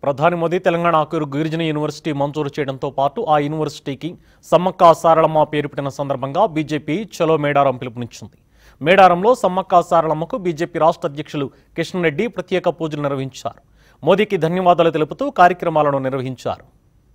ప్రధాని మోదీ తెలంగాణకు గిరిజన యూనివర్సిటీ మంజూరు చేయడంతో పాటు ఆ యూనివర్సిటీకి సమ్మక్క సారళమ్మ పేరు పెట్టిన సందర్భంగా బీజేపీ చలో మేడారం పిలుపునిచ్చింది మేడారంలో సమ్మక్క సారళమ్మకు బీజేపీ రాష్ట్ర అధ్యక్షులు కిషన్ రెడ్డి ప్రత్యేక పూజలు నిర్వహించారు మోదీకి ధన్యవాదాలు తెలుపుతూ కార్యక్రమాలను నిర్వహించారు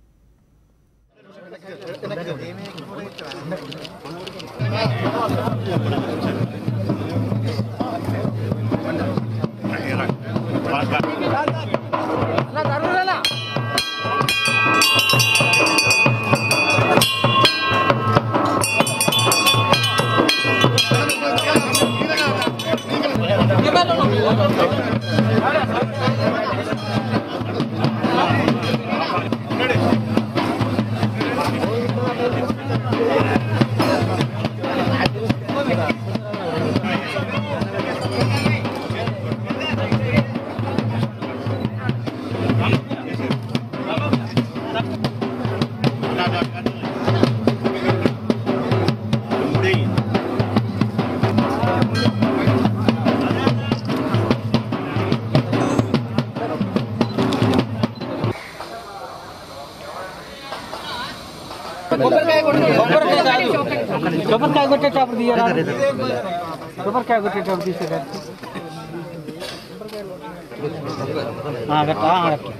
కొబ్బరికాయ కొట్టేటప్పుడు తీయరా కొబ్బరికాయ కొట్టేటప్పుడు తీసేరా గట్లా గట్లా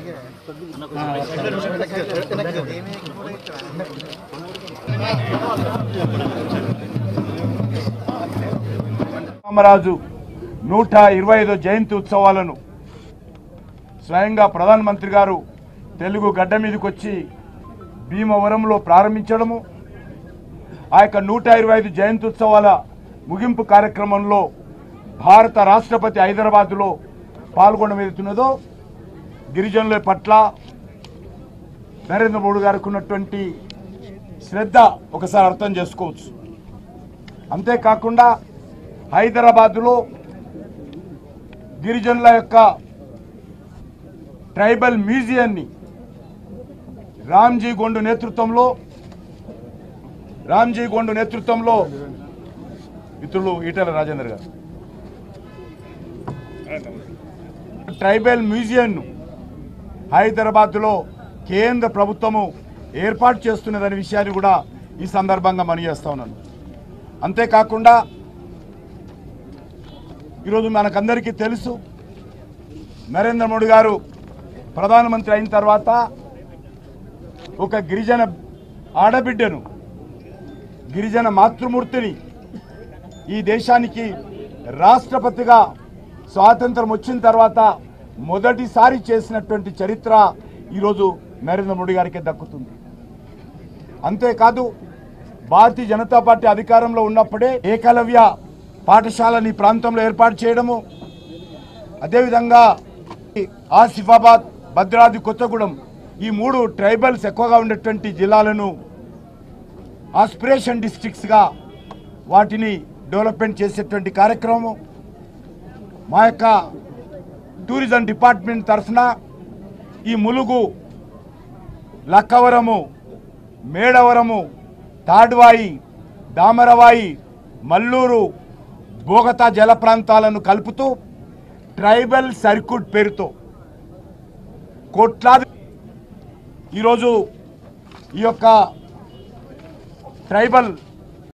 రామరాజు నూట ఇరవై ఐదో జయంతి ఉత్సవాలను స్వయంగా ప్రధానమంత్రి గారు తెలుగు గడ్డ మీదకి వచ్చి భీమవరంలో ప్రారంభించడము ఆ యొక్క నూట ఇరవై ఐదు జయంతి ఉత్సవాల ముగింపు కార్యక్రమంలో భారత రాష్ట్రపతి హైదరాబాదులో పాల్గొనమెదుతున్నదో గిరిజనుల పట్ల నరేంద్ర మోడీ గారికి ఉన్నటువంటి శ్రద్ధ ఒకసారి అర్థం చేసుకోవచ్చు అంతేకాకుండా హైదరాబాదులో గిరిజనుల యొక్క ట్రైబల్ మ్యూజియాన్ని రామ్జీ గొండు నేతృత్వంలో రామ్జీ గొండు నేతృత్వంలో మిత్రులు ఈటెల రాజేందర్ గారు ట్రైబల్ మ్యూజియంను హైదరాబాద్లో కేంద్ర ప్రభుత్వము ఏర్పాటు చేస్తున్నదనే విషయాన్ని కూడా ఈ సందర్భంగా మనం చేస్తా ఉన్నాను అంతేకాకుండా ఈరోజు మనకందరికీ తెలుసు నరేంద్ర మోడీ గారు ప్రధానమంత్రి అయిన తర్వాత ఒక గిరిజన ఆడబిడ్డను గిరిజన మాతృమూర్తిని ఈ దేశానికి రాష్ట్రపతిగా స్వాతంత్రం వచ్చిన తర్వాత మొదటిసారి చేసినటువంటి చరిత్ర ఈరోజు నరేంద్ర మోడీ గారికి దక్కుతుంది అంతేకాదు భారతీయ జనతా పార్టీ అధికారంలో ఉన్నప్పుడే ఏకలవ్య పాఠశాలని ఈ ప్రాంతంలో ఏర్పాటు చేయడము అదేవిధంగా ఈ ఆసిఫాబాద్ భద్రాద్రి కొత్తగూడెం ఈ మూడు ట్రైబల్స్ ఎక్కువగా ఉండేటువంటి జిల్లాలను ఆస్పిరేషన్ డిస్ట్రిక్ట్స్గా వాటిని డెవలప్మెంట్ చేసేటువంటి కార్యక్రమం మా యొక్క టూరిజం డిపార్ట్మెంట్ తరఫున ఈ ములుగు లక్కవరము మేడవరము తాడ్వాయి దామరవాయి మల్లూరు బోగతా జల ప్రాంతాలను కలుపుతూ ట్రైబల్ సర్క్యూట్ పేరుతో కోట్లాది ఈరోజు ఈ యొక్క ట్రైబల్